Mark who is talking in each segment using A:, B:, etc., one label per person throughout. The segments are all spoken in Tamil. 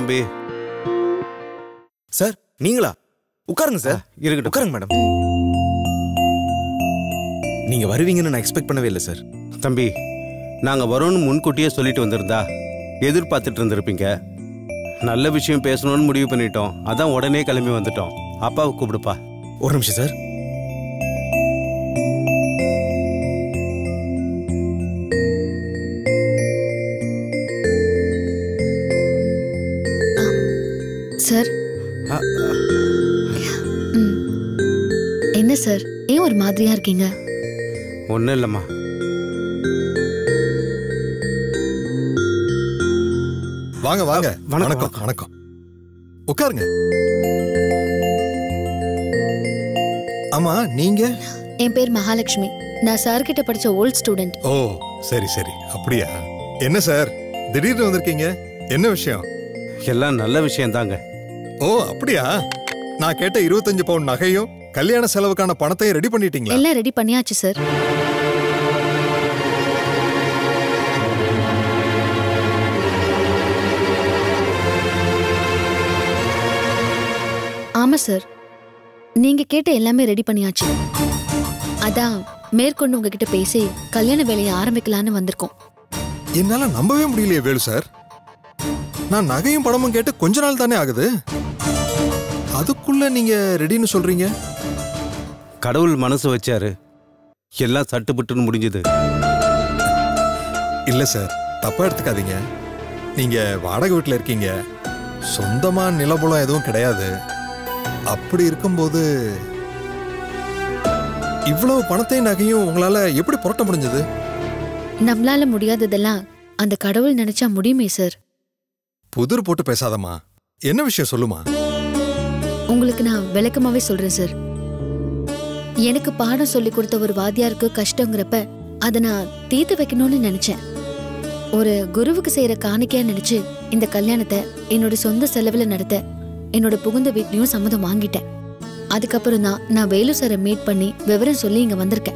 A: தம்பி
B: சார் நீங்களா உட்காருங்க சார்
A: இருக்கட்டும்
B: உட்காருங்க மேடம் நீங்க வருவீங்கன்னு நான் எக்ஸ்பெக்ட் பண்ணவே இல்லை சார்
A: தம்பி நாங்க வரோம்னு முன்கூட்டியே சொல்லிட்டு வந்திருந்தா எதிர்பார்த்துட்டு இருந்திருப்பீங்க நல்ல விஷயம் பேசணும்னு முடிவு பண்ணிட்டோம் அதான் உடனே கிளம்பி வந்துட்டோம் அப்பாவை கூப்பிடுப்பா
B: ஒரு நிமிஷம் சார்
C: சார்
A: அ, அ,
C: ம். என்ன சார் ஏன் ஒரு மாதிரியா இருக்கீங்க
A: ஒண்ணும் இல்லம்மா
D: வாங்க வாங்க
A: வணக்கம்,
D: வணக்கம் வணக்கம் உட்காருங்க ஆமா நீங்க
C: என் பேர் மகாலட்சுமி நான் சார் கிட்ட படிச்ச ஓல்ட் ஸ்டூடெண்ட்
D: ஓ சரி சரி அப்படியா என்ன சார் திடீர்னு வந்திருக்கீங்க என்ன விஷயம்
A: எல்லாம் நல்ல விஷயம் தாங்க
D: ஓ அப்படியா நான் கேட்ட இருபத்தஞ்சு பவுன் நகையும் கல்யாண செலவுக்கான பணத்தையும் ரெடி பண்ணிட்டீங்களா
C: எல்லாம் ரெடி பண்ணியாச்சு சார் ஆமா சார் நீங்க கேட்ட எல்லாமே ரெடி பண்ணியாச்சு அதான் மேற்கொண்டு உங்ககிட்ட பேசி கல்யாண வேலையை ஆரம்பிக்கலான்னு வந்திருக்கோம்
D: என்னால நம்பவே முடியலையே வேலு சார் நான் நகையும் பணமும் கேட்டு கொஞ்ச நாள் தானே ஆகுது அதுக்குள்ள நீங்க ரெடின்னு சொல்றீங்க
A: கடவுள் மனசு வச்சாரு எல்லாம் சட்டுப்புட்டுன்னு முடிஞ்சது
D: இல்ல சார் தப்பா எடுத்துக்காதீங்க நீங்க வாடகை வீட்டில் இருக்கீங்க சொந்தமா நிலபுலம் எதுவும் கிடையாது அப்படி இருக்கும்போது இவ்வளவு பணத்தையும் நகையும் உங்களால எப்படி புரட்ட முடிஞ்சது
C: நம்மளால முடியாததெல்லாம் அந்த கடவுள் நினைச்சா முடியுமே சார்
D: புதிர் போட்டு பேசாதம்மா என்ன விஷயம் சொல்லுமா
C: உங்களுக்கு நான் விளக்கமாவே சொல்றேன் சார் எனக்கு பாடம் சொல்லி கொடுத்த ஒரு வாத்தியாருக்கு கஷ்டங்கிறப்ப அதை நான் தீர்த்து வைக்கணும்னு நினைச்சேன் ஒரு குருவுக்கு செய்யற காணிக்கையா நினைச்சு இந்த கல்யாணத்தை என்னோட சொந்த செலவுல நடத்த என்னோட புகுந்த வீட்லயும் சம்மதம் வாங்கிட்டேன் அதுக்கப்புறம் தான் நான் வேலு சாரை மீட் பண்ணி விவரம் சொல்லி இங்க வந்திருக்கேன்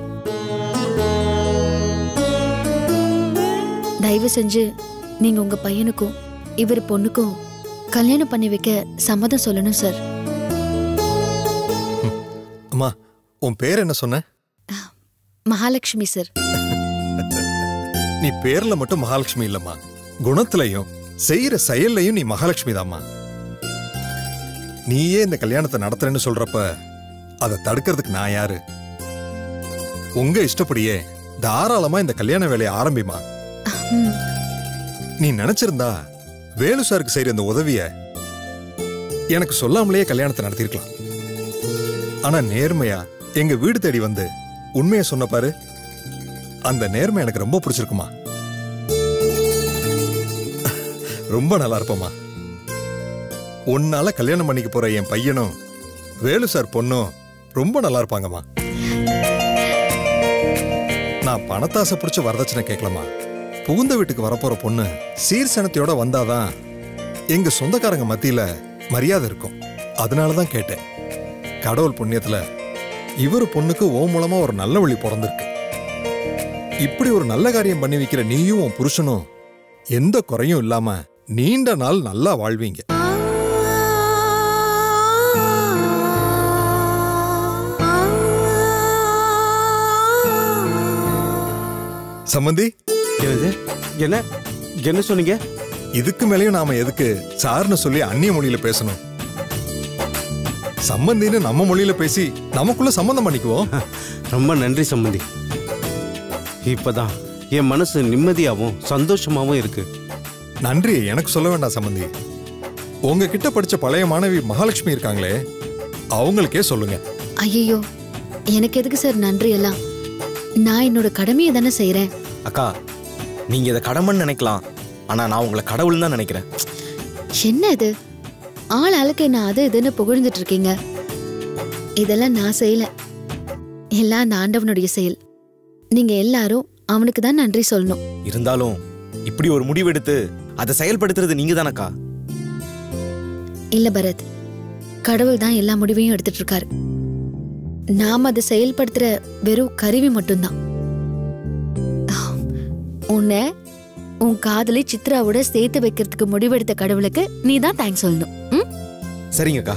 C: தயவு செஞ்சு நீங்க உங்க பையனுக்கும் இவர் பொண்ணுக்கும் கல்யாணம் பண்ணி வைக்க சம்மதம் சொல்லணும் சார்
D: அம்மா உன் பேர் என்ன சொன்ன
C: மகாலட்சுமி சார்
D: நீ பேர்ல மட்டும் மகாலட்சுமி இல்லம்மா குணத்திலையும் செய்யற செயல்லையும் நீ மகாலட்சுமி தாம்மா நீயே இந்த கல்யாணத்தை நடத்துறேன்னு சொல்றப்ப அதை தடுக்கிறதுக்கு நான் யாரு உங்க இஷ்டப்படியே தாராளமா இந்த கல்யாண வேலையை ஆரம்பிமா
C: ம்,
D: நீ நினைச்சிருந்தா வேலு சாருக்கு செய்யற இந்த உதவிய எனக்கு சொல்லாமலேயே கல்யாணத்தை நடத்திருக்கலாம் ஆனா நேர்மையா எங்க வீடு தேடி வந்து உண்மையை சொன்ன பாரு அந்த நேர்மை எனக்கு ரொம்ப பிடிச்சிருக்குமா ரொம்ப நல்லா இருப்போமா உன்னால கல்யாணம் பண்ணிக்க போற என் பையனும் வேலு சார் பொண்ணும் ரொம்ப நல்லா இருப்பாங்கம்மா நான் பணத்தாசை பிடிச்ச வரதட்சணை கேட்கலாமா புகுந்த வீட்டுக்கு வரப்போற பொண்ணு சீர்சனத்தையோட வந்தாதான் எங்க சொந்தக்காரங்க மத்தியில மரியாதை இருக்கும் அதனாலதான் கேட்டேன் கடவுள் புண்ணியத்துல இவர் பொண்ணுக்கு ஓ மூலமா ஒரு நல்ல வழி பிறந்திருக்கு இப்படி ஒரு நல்ல காரியம் பண்ணி வைக்கிற நீயும் உன் புருஷனும் எந்த குறையும் இல்லாம நீண்ட நாள் நல்லா வாழ்வீங்க சம்மந்தி
A: என்னது என்ன என்ன சொன்னீங்க
D: இதுக்கு மேலயும் நாம எதுக்கு சார்னு சொல்லி அந்நிய மொழியில பேசணும் சம்பந்தின்னு நம்ம மொழியில பேசி நமக்குள்ள சம்பந்தம் பண்ணிக்குவோம்
A: ரொம்ப நன்றி சம்பந்தி இப்பதான் என் மனசு நிம்மதியாவும் சந்தோஷமாவும் இருக்கு
D: நன்றி எனக்கு சொல்ல வேண்டாம் சம்பந்தி உங்ககிட்ட படிச்ச பழைய மாணவி மகாலட்சுமி இருக்காங்களே அவங்களுக்கே சொல்லுங்க
C: ஐயையோ எனக்கு எதுக்கு சார் நன்றி எல்லாம் நான் என்னோட கடமையை தானே செய்றேன்
B: அக்கா நீங்க இதை கடமைன்னு நினைக்கலாம் ஆனா நான் உங்களை கடவுள்னு தான் நினைக்கிறேன்
C: என்ன இது ஆள் ஆளுக்கு என்ன அது இதுன்னு புகழ்ந்துட்டு இருக்கீங்க இதெல்லாம் நான் செய்யல எல்லாம் அந்த ஆண்டவனுடைய செயல் நீங்க எல்லாரும் அவனுக்கு தான் நன்றி சொல்லணும்
B: இருந்தாலும் இப்படி ஒரு முடிவெடுத்து அதை செயல்படுத்துறது நீங்க தானக்கா
C: இல்ல பரத் கடவுள் தான் எல்லா முடிவையும் எடுத்துட்டு இருக்காரு நாம அதை செயல்படுத்துற வெறும் கருவி மட்டும்தான் உன்னை உன் காதலை சித்ராவோட சேர்த்து வைக்கிறதுக்கு முடிவெடுத்த கடவுளுக்கு நீ தான் தேங்க்ஸ் சொல்லணும் ம்?
B: சரிங்கக்கா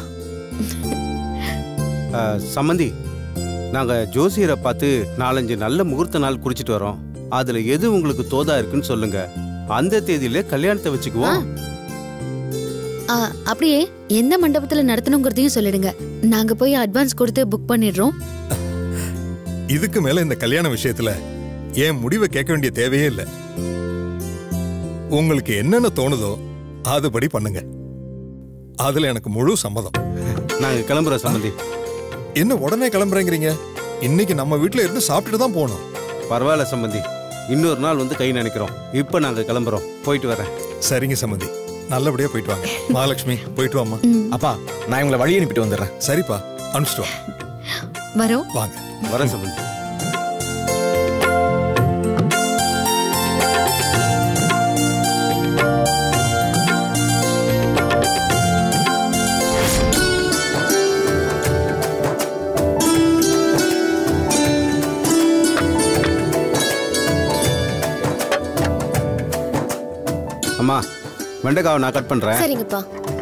A: ஆ, சம்மந்தி நாங்க ஜோசியரை பார்த்து நாலஞ்சு நல்ல முகூர்த்த நாள் குறிச்சிட்டு வரோம் அதுல எது உங்களுக்கு தோதா இருக்குன்னு சொல்லுங்க அந்த தேதியில கல்யாணத்தை வச்சுக்குவோம்
C: ஆ, அப்படியே எந்த மண்டபத்துல நடத்தணுங்கிறதையும் சொல்லிடுங்க நாங்க போய் அட்வான்ஸ் கொடுத்து புக் பண்ணிடுறோம்
D: இதுக்கு மேல இந்த கல்யாண விஷயத்துல என் முடிவை கேட்க வேண்டிய தேவையே இல்லை உங்களுக்கு என்னென்ன தோணுதோ அதுபடி பண்ணுங்க அதுல எனக்கு முழு சம்மதம்
A: நாங்க கிளம்புறோம் சம்மந்தி
D: என்ன உடனே கிளம்புறேங்கிறீங்க இன்னைக்கு நம்ம வீட்ல இருந்து சாப்பிட்டுட்டு தான் போகணும்
A: பரவாயில்ல சம்மந்தி இன்னொரு நாள் வந்து கை நினைக்கிறோம் இப்போ நாங்க கிளம்புறோம் போயிட்டு வரேன்
D: சரிங்க சம்மந்தி நல்லபடியா போயிட்டு வாங்க மகாலட்சுமி போயிட்டு வாமா
B: அப்பா நான் இவங்களை வழி அனுப்பிட்டு வந்துடுறேன்
D: சரிப்பா அனுப்பிச்சிட்டு வா
C: வரோம்
D: வாங்க
A: வரேன் சம்மந்தி அம்மா வெண்டைக்காவை நான் கட் பண்றேன்
E: சரிங்கப்பா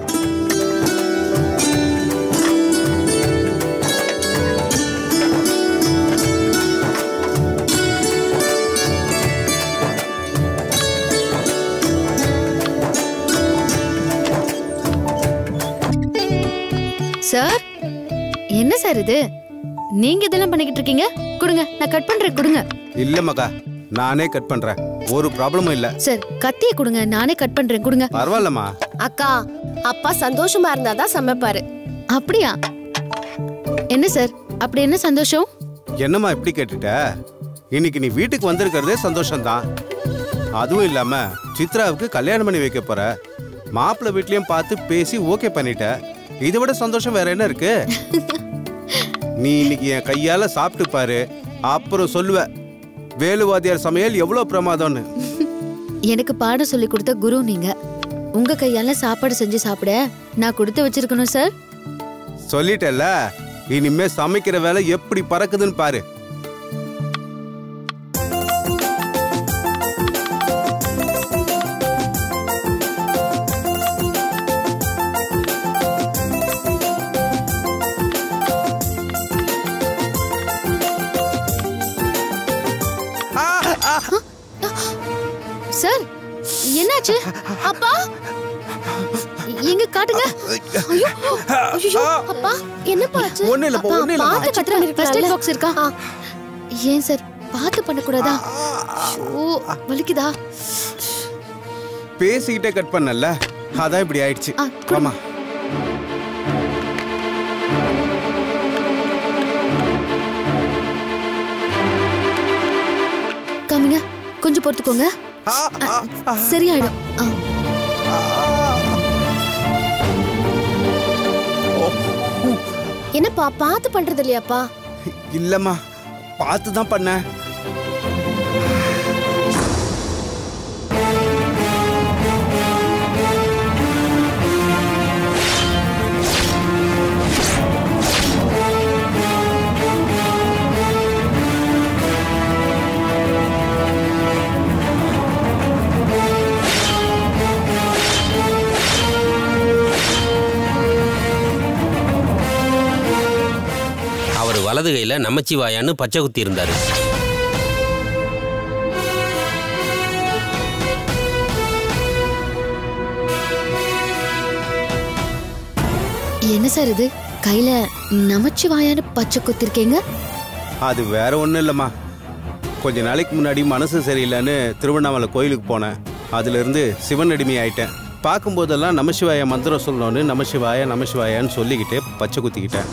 C: சார் என்ன சார் இது நீங்க இதெல்லாம் பண்ணிக்கிட்டு இருக்கீங்க கொடுங்க நான் கட் பண்றேன் கொடுங்க
A: இல்ல மகா நானே கட் பண்றேன் ஒரு ப்ராப்ளமும் இல்ல
C: சார் கத்திய கொடுங்க நானே கட் பண்றேன் கொடுங்க
A: பரவாயில்லம்மா
E: அக்கா அப்பா சந்தோஷமா இருந்தாதான் சமைப்பாரு
C: அப்படியா என்ன சார் அப்படி என்ன சந்தோஷம்
A: என்னம்மா இப்படி கேட்டுட்ட இன்னைக்கு நீ வீட்டுக்கு வந்திருக்கிறதே சந்தோஷம்தான் அதுவும் இல்லாம சித்ராவுக்கு கல்யாணம் பண்ணி வைக்க போற மாப்பிள்ளை வீட்லயும் பார்த்து பேசி ஓகே பண்ணிட்ட இதை விட சந்தோஷம் வேற என்ன இருக்கு நீ இன்னைக்கு என் கையால சாப்பிட்டு பாரு அப்புறம் சொல்லுவ வேலுவாதியார் சமையல் எவ்வளவு பிரமாதம்னு
C: எனக்கு பாடம் சொல்லி கொடுத்த குரு நீங்க உங்க கையால சாப்பாடு செஞ்சு சாப்பிட நான் கொடுத்து வச்சிருக்கணும் சார்
A: சொல்லிட்டல்ல இனிமே சமைக்கிற வேலை எப்படி பறக்குதுன்னு பாரு
C: சார் என்னாச்சு அப்பா எங்க காட்டுங்க
E: ஐயோ ஐயோ அப்பா என்னப்பா ஆச்சு
A: ஒண்ணும் இல்லப்பா,
E: அப்பா,
A: ஒண்ணும் இல்லப்பா.
E: பார்த்து கத்திரம்
C: ஃபர்ஸ்ட் எய்ட்
E: இருக்கலாம்ல?
C: பாக்ஸ் இருக்கா
E: ஆ.
C: ஏன் சார் பார்த்து பண்ணக்கூடாதா ஓ வலிக்குதா
A: பேசிக்கிட்டே கட் பண்ணல அதான் இப்படி ஆயிடுச்சு
C: ஆ, குடு.
A: ஆமா
C: காமிங்க கொஞ்சம் பொறுத்துக்கோங்க சரியாயிடும் ஆ,
E: என்னப்பா பார்த்து பண்றது இல்லையாப்பா
A: இல்லம்மா பார்த்து தான் பண்ணேன்
F: அவர் வலது கையில நமச்சிவாயான்னு பச்சை குத்தி இருந்தாரு
C: என்ன சார் இது கையில நமச்சிவாயான்னு பச்சை குத்திருக்கீங்க
A: அது வேற ஒன்றும் இல்லைம்மா கொஞ்ச நாளைக்கு முன்னாடி மனசு சரியில்லைன்னு திருவண்ணாமலை கோயிலுக்கு போனேன் அதுல இருந்து சிவன் அடிமை ஆயிட்டேன் பார்க்கும்போதெல்லாம் நமசிவாய மந்திரம் சொல்லணும்னு நமசிவாய நமசிவாயான்னு சொல்லிக்கிட்டே பச்சை குத்திக்கிட்டேன்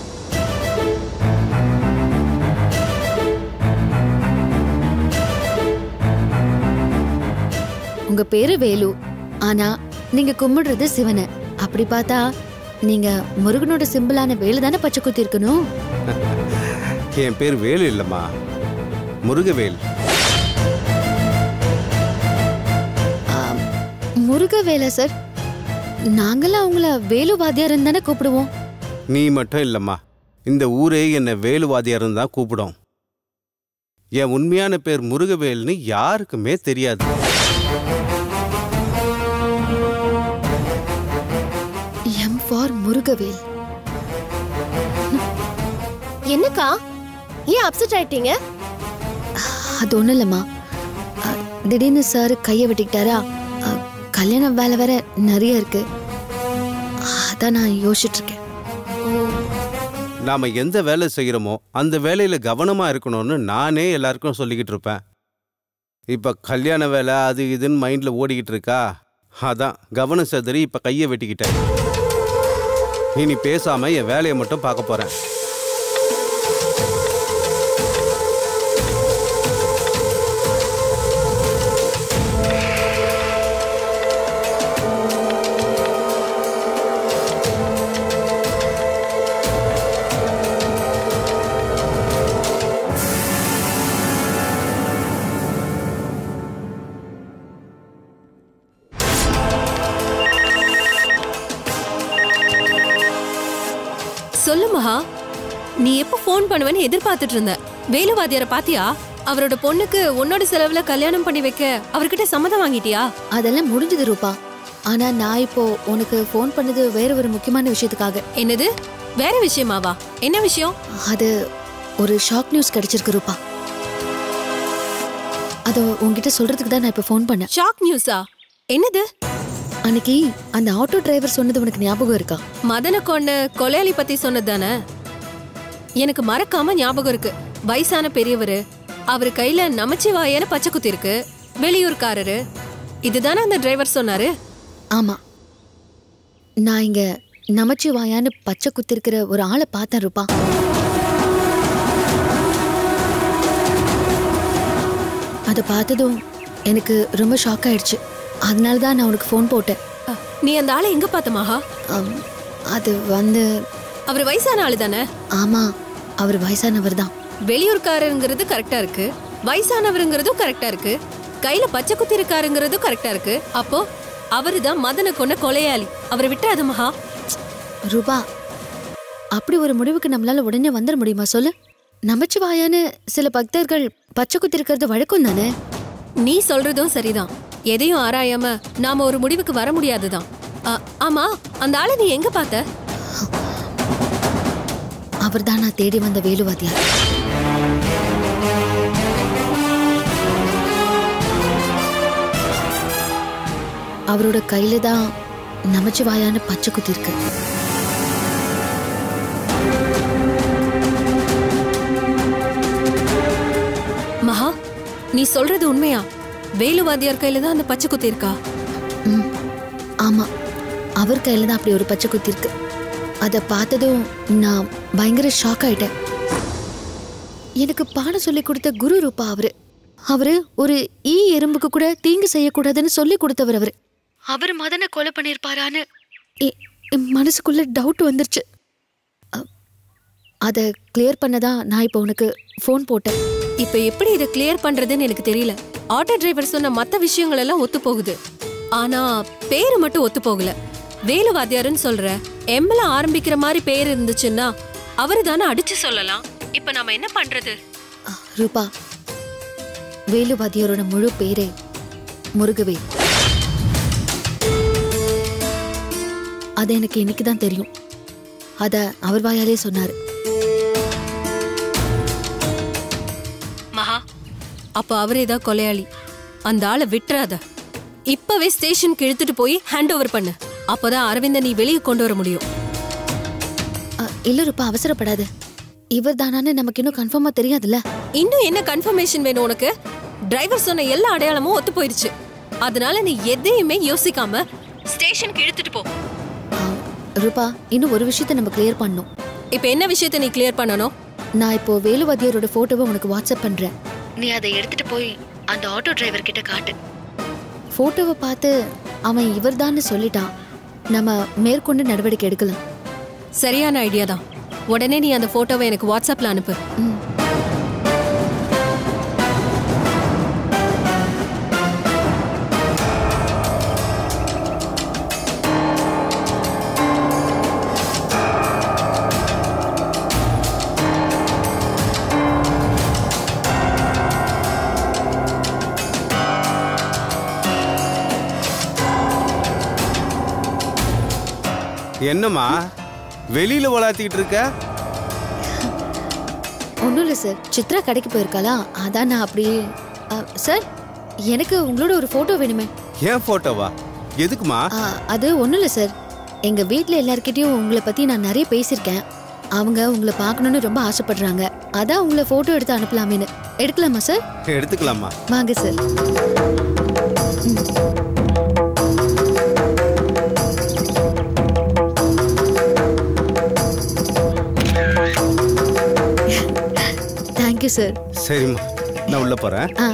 C: உங்க பேரு வேலு ஆனா நீங்க கும்பிடுறது சிவனை அப்படி பார்த்தா நீங்க முருகனோட சிம்பிளான வேலு தானே பச்சை குத்தி இருக்கணும்
A: என் பேர் வேலு இல்லைம்மா முருகவேல்
C: ஆம், முருக வேலை சார் நாங்களாம் உங்களை வேலு வாத்தியாரன் தானே கூப்பிடுவோம்
A: நீ மட்டும் இல்லைம்மா இந்த ஊரே என்னை வேலுவாதியாருன்னு தான் கூப்பிடும் என் உண்மையான பேர் முருகவேல்னு யாருக்குமே தெரியாது
C: முருகவேல்
E: என்னக்கா ஏன் அப்செட் ஆயிட்டீங்க
C: அது ஒண்ணும் இல்லம்மா அ, திடீர்னு சார் கையை வெட்டிக்கிட்டாரா அ, கல்யாண வேலை வேற நிறைய இருக்கு அதான் நான் யோசிச்சுட்டு இருக்கேன்
A: நாம எந்த வேலை செய்கிறோமோ அந்த வேலையில கவனமா இருக்கணும்னு நானே எல்லாருக்கும் சொல்லிக்கிட்டு இருப்பேன் இப்ப கல்யாண வேலை அது இதுன்னு மைண்ட்ல ஓடிக்கிட்டு இருக்கா அதான் கவனம் செதறி இப்ப கையை வெட்டிக்கிட்டேன் இனி பேசாம என் வேலையை மட்டும் பார்க்க போறேன்
G: சொல்லு மகா நீ எப்போ ஃபோன் பண்ணுவேன்னு எதிர்பார்த்துட்டு இருந்த வேலுவாதியார பாத்தியா அவரோட பொண்ணுக்கு உன்னோட செலவுல கல்யாணம் பண்ணி வைக்க அவர்கிட்ட சம்மதம் வாங்கிட்டியா
C: அதெல்லாம் முடிஞ்சது ரூபா ஆனா நான் இப்போ உனக்கு ஃபோன் பண்ணது வேற ஒரு முக்கியமான விஷயத்துக்காக
G: என்னது வேற விஷயமாவா என்ன விஷயம்
C: அது ஒரு ஷாக் நியூஸ் கிடைச்சிருக்கு ரூபா அதை உன்கிட்ட சொல்றதுக்கு தான் நான் இப்போ ஃபோன் பண்ணேன்
G: ஷாக் நியூஸா என்னது
C: அன்னைக்கு அந்த ஆட்டோ டிரைவர் சொன்னது உனக்கு ஞாபகம் இருக்கா
G: மதன கொண்ட கொலையாளி பத்தி சொன்னதுதானே எனக்கு மறக்காம ஞாபகம் இருக்கு வயசான பெரியவரு அவர் கையில நமச்சிவாயன பச்சை குத்தி இருக்கு வெளியூர்காரரு இதுதானே அந்த டிரைவர் சொன்னாரு
C: ஆமா நான் இங்க நமச்சிவாயான்னு பச்சை குத்திருக்கிற ஒரு ஆளை பார்த்தேன் ரூபா அதை பார்த்ததும் எனக்கு ரொம்ப ஷாக் ஆயிடுச்சு அதனால தான் நான் உனக்கு ஃபோன் போட்டேன்
G: அ, நீ அந்த ஆளை எங்க பார்த்த மகா
C: அம், அது வந்து
G: அவர் வயசான ஆளு தானே
C: ஆமா அவர் வயசானவர் தான்
G: வெளியூர்காரருங்கிறது கரெக்டா இருக்கு வயசானவருங்கிறதும் கரெக்டா இருக்கு கையில பச்சை குத்தி இருக்காருங்கிறதும் கரெக்டா இருக்கு அப்போ அவருதான் மதன கொன்ன கொலையாளி அவரை விட்டுறாத மகா
C: ரூபா அப்படி ஒரு முடிவுக்கு நம்மளால உடனே வந்துட முடியுமா சொல்லு நமச்சிவாயான்னு சில பக்தர்கள் பச்சை குத்திருக்கிறது வழக்கம் தானே
G: நீ சொல்றதும் சரிதான் எதையும் ஆராயாம நாம ஒரு முடிவுக்கு வர முடியாதுதான் அ, ஆமா அந்த ஆளை நீ எங்க பார்த்த
C: அவர் தான் நான் தேடி வந்த வேலுவாதியார் அவரோட கையில தான் நமச்சிவாயான்னு பச்சை குத்தி இருக்கு
G: மகா நீ சொல்றது உண்மையா வேலுவாதியார் கையில தான் அந்த பச்சை குத்தி இருக்கா
C: ம், ஆமா அவர் கையில தான் அப்படி ஒரு பச்சை குத்தி இருக்கு அதை பார்த்ததும் நான் பயங்கர ஷாக் ஆயிட்டேன் எனக்கு பாடம் சொல்லி கொடுத்த குரு ரூபா அவரு அவரு ஒரு ஈ எறும்புக்கு கூட தீங்கு செய்யக்கூடாதுன்னு சொல்லி கொடுத்தவர் அவரு அவர் மதனை கொலை பண்ணியிருப்பாரான்னு எ- என் மனசுக்குள்ள டவுட் வந்துருச்சு அ- அதை கிளியர் பண்ணதான் நான் இப்போ உனக்கு ஃபோன் போட்டேன்
G: இப்ப எப்படி இதை கிளியர் பண்றதுன்னு எனக்கு தெரியல ஆட்டோ டிரைவர் சொன்ன மத்த விஷயங்கள் எல்லாம் ஒத்து போகுது ஆனா பேரு மட்டும் ஒத்து போகல வேலுவாதியாருன்னு சொல்ற எம்ல ஆரம்பிக்கிற மாதிரி பேர் இருந்துச்சுன்னா அவரு தானே அடிச்சு சொல்லலாம் இப்ப நாம என்ன பண்றது
C: அ, ரூபா வேலுவாதியாரோட முழு பேரே முருகவேல் அது எனக்கு இன்னைக்கு தான் தெரியும் அத அவர் வாயாலே சொன்னாரு
G: மகா அப்ப அவரே தான் கொலையாளி அந்த ஆளை விட்டுறாத இப்பவே ஸ்டேஷனுக்கு இழுத்துட்டு போய் ஹேண்ட் ஓவர் பண்ணு அப்பதான் அரவிந்த நீ வெளியே கொண்டு வர முடியும்
C: அ, இல்ல ரூபா அவசரப்படாத இவர் தானான்னு நமக்கு இன்னும் கன்ஃபார்மா தெரியாதுல்ல
G: இன்னும் என்ன கன்ஃபர்மேஷன் வேணும் உனக்கு டிரைவர் சொன்ன எல்லா அடையாளமும் ஒத்து போயிருச்சு அதனால நீ எதையுமே யோசிக்காம ஸ்டேஷனுக்கு இழுத்துட்டு போ
C: அ, ரூபா இன்னும் ஒரு விஷயத்த நம்ம கிளியர் பண்ணணும்
G: இப்ப என்ன விஷயத்த நீ கிளியர் பண்ணணும்
C: நான் இப்போ வேலுவாதியாரோட போட்டோவை உனக்கு வாட்ஸ்அப் பண்றேன் நீ அதை எடுத்துட்டு போய் அந்த ஆட்டோ டிரைவர் கிட்ட காட்டு போட்டோவை பார்த்து அவன் இவர்தான்னு சொல்லிட்டான் நம்ம மேற்கொண்டு நடவடிக்கை எடுக்கலாம்
G: சரியான ஐடியா தான் உடனே நீ அந்த போட்டோவை எனக்கு வாட்ஸ்அப்ல அனுப்பு
C: ம்
A: என்னம்மா வெளியில வளாத்திக்கிட்டு இருக்க
C: ஒன்றும் இல்லை சார் சித்ரா கடைக்கு போயிருக்காளா அதான் நான் அப்படியே அ, சார் எனக்கு உங்களோட ஒரு ஃபோட்டோ வேணுமே
A: ஏன் போட்டோவா எதுக்குமா
C: ஆ, அது ஒன்றும் இல்லை சார் எங்கள் வீட்டில் எல்லார்கிட்டயும் உங்களை பற்றி நான் நிறைய பேசியிருக்கேன் அவங்க உங்களை பார்க்கணுன்னு ரொம்ப ஆசைப்படுறாங்க அதான் உங்களை ஃபோட்டோ எடுத்து அனுப்பலாமேன்னு எடுக்கலாமா சார்
A: எடுத்துக்கலாமா
C: வாங்க சார் தேங்க்யூ சார்
A: சரிம்மா நான் உள்ள போறேன்
C: ஆ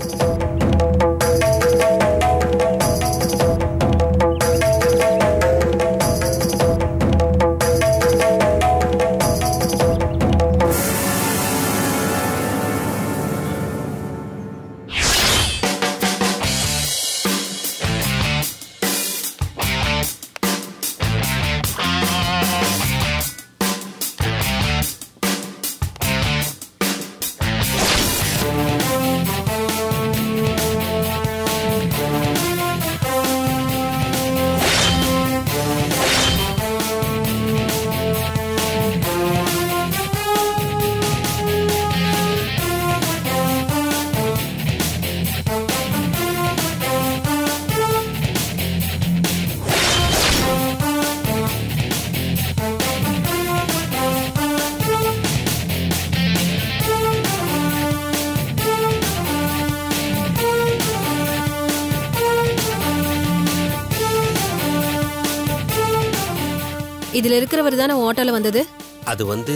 G: இதுல இருக்கிறவர் தானே ஆட்டோல வந்தது
F: அது வந்து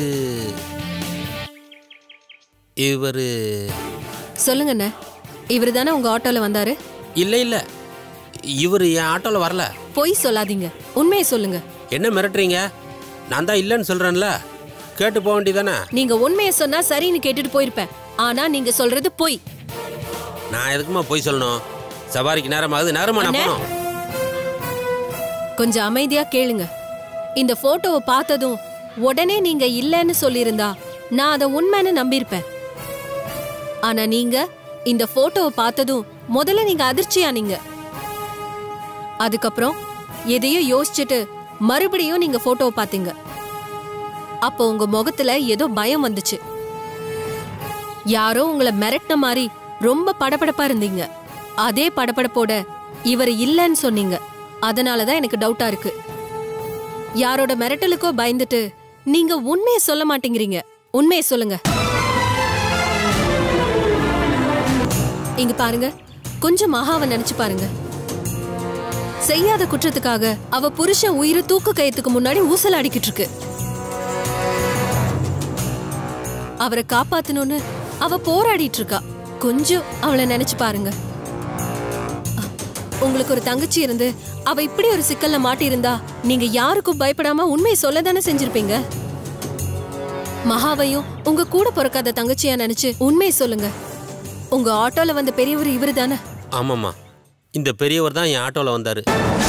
F: இவர்
G: சொல்லுங்க அண்ணே இவர் தானே உங்க ஆட்டோல வந்தாரு
F: இல்லை இல்லை இவர் என் ஆட்டோவில் வரல
G: பொய் சொல்லாதீங்க உண்மையை சொல்லுங்க
F: என்ன மிரட்டுறீங்க நான் தான் இல்லைன்னு சொல்கிறேன்ல கேட்டு போக வேண்டியதானே
G: நீங்க உண்மையை சொன்னா சரின்னு கேட்டுட்டு போயிருப்பேன் ஆனா நீங்க சொல்றது பொய்
F: நான் எதுக்குமா போய் சொல்லணும் சவாரிக்கு நேரமாகுது நேரமா நான்
G: அண்ணே.
F: போகணும்
G: கொஞ்சம் அமைதியா கேளுங்க இந்த போட்டோவை பார்த்ததும் உடனே நீங்க இல்லைன்னு சொல்லியிருந்தா நான் அதை உண்மைன்னு நம்பியிருப்பேன் ஆனா நீங்க இந்த போட்டோவை பார்த்ததும் முதல்ல நீங்க அதிர்ச்சியானீங்க அதுக்கப்புறம் எதையோ யோசிச்சுட்டு மறுபடியும் நீங்க போட்டோவை பார்த்தீங்க அப்போ உங்க முகத்துல ஏதோ பயம் வந்துச்சு யாரோ உங்களை மிரட்டின மாதிரி ரொம்ப படபடப்பா இருந்தீங்க அதே படபடப்போட இவர் இல்லைன்னு சொன்னீங்க அதனாலதான் எனக்கு டவுட்டா இருக்கு யாரோட மிரட்டலுக்கோ பயந்துட்டு நீங்க உண்மையை சொல்ல மாட்டேங்கிறீங்க உண்மையை சொல்லுங்க இங்க பாருங்க கொஞ்சம் மகாவை நினைச்சு பாருங்க செய்யாத குற்றத்துக்காக அவ புருஷன் உயிரை தூக்கு கயத்துக்கு முன்னாடி ஊசலாடிக்கிட்டு இருக்கு அவரை காப்பாத்தணும்னு அவ போராடிட்டு இருக்கா கொஞ்சம் அவளை நினைச்சு பாருங்க அ, உங்களுக்கு ஒரு தங்கச்சி இருந்து அவ இப்படி ஒரு சிக்கல்ல மாட்டியிருந்தா நீங்க யாருக்கும் பயப்படாம உண்மையை சொல்ல தானே செஞ்சிருப்பீங்க மகாவையும் உங்க கூட பிறக்காத தங்கச்சியா நினைச்சு உண்மையை சொல்லுங்க உங்க ஆட்டோல வந்த பெரியவர் இவரு தானே
F: ஆமாம்மா இந்த பெரியவர் தான் என் ஆட்டோவில் வந்தார்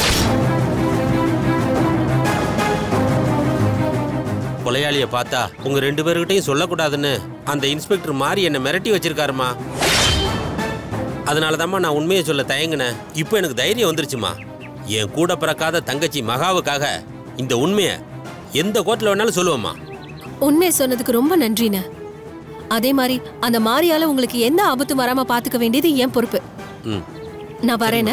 F: கொலையாளியை பார்த்தா உங்க ரெண்டு பேர்கிட்டையும் சொல்லக்கூடாதுன்னு அந்த இன்ஸ்பெக்டர் மாதிரி என்னை மிரட்டி வச்சிருக்காருமா அதனால தாம்மா நான் உண்மையை சொல்ல தயங்கினேன் இப்போ எனக்கு தைரியம் வந்துருச்சுமா என் கூட பிறக்காத தங்கச்சி மகாவுக்காக இந்த உண்மையை எந்த கோர்ட்டில் வேணாலும் சொல்லுவேம்மா
G: உண்மையை சொன்னதுக்கு ரொம்ப நன்றிண்ணே அதே மாதிரி அந்த மாரியால உங்களுக்கு எந்த ஆபத்தும் வராம பாத்துக்க வேண்டியது என் பொறுப்பு
F: ம்
G: நான் வரேனே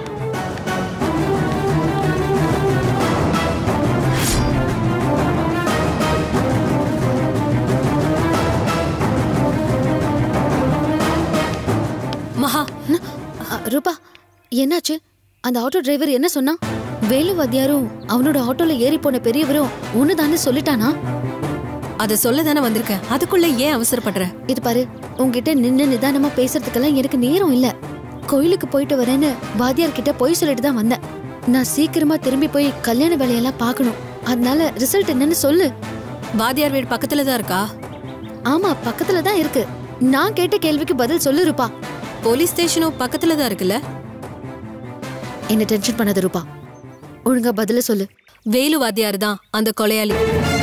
G: மகா
C: அ, ரூபா என்னாச்சு அந்த ஆட்டோ டிரைவர் என்ன சொன்னான் வேலு வாத்தியாரும் அவனோட ஆட்டோல ஏறி போன பெரியவரும் ஒண்ணுதானே சொல்லிட்டானா
G: அத சொல்ல தானே வந்திருக்கேன் அதுக்குள்ள ஏன் அவசரப்படுற
C: இது பாரு உன்கிட்ட நின்னு நிதானமா பேசுறதுக்கெல்லாம் எனக்கு நேரம் இல்ல கோயிலுக்கு போயிட்டு வரேன்னு வாத்தியார் கிட்ட போய் சொல்லிட்டு தான் வந்தேன் நான் சீக்கிரமா திரும்பி போய் கல்யாண வேலையெல்லாம் பார்க்கணும் அதனால ரிசல்ட் என்னன்னு சொல்லு
G: வாத்தியார் வீடு பக்கத்துல தான் இருக்கா
C: ஆமா பக்கத்துல தான் இருக்கு நான் கேட்ட கேள்விக்கு பதில் சொல்லு ரூபா
G: போலீஸ் ஸ்டேஷனும் பக்கத்துல தான் இருக்குல்ல
C: என்ன டென்ஷன் பண்ணாத ரூபா ஒழுங்கா பதில சொல்லு
G: வேலு வாத்தியார் தான் அந்த கொலையாளி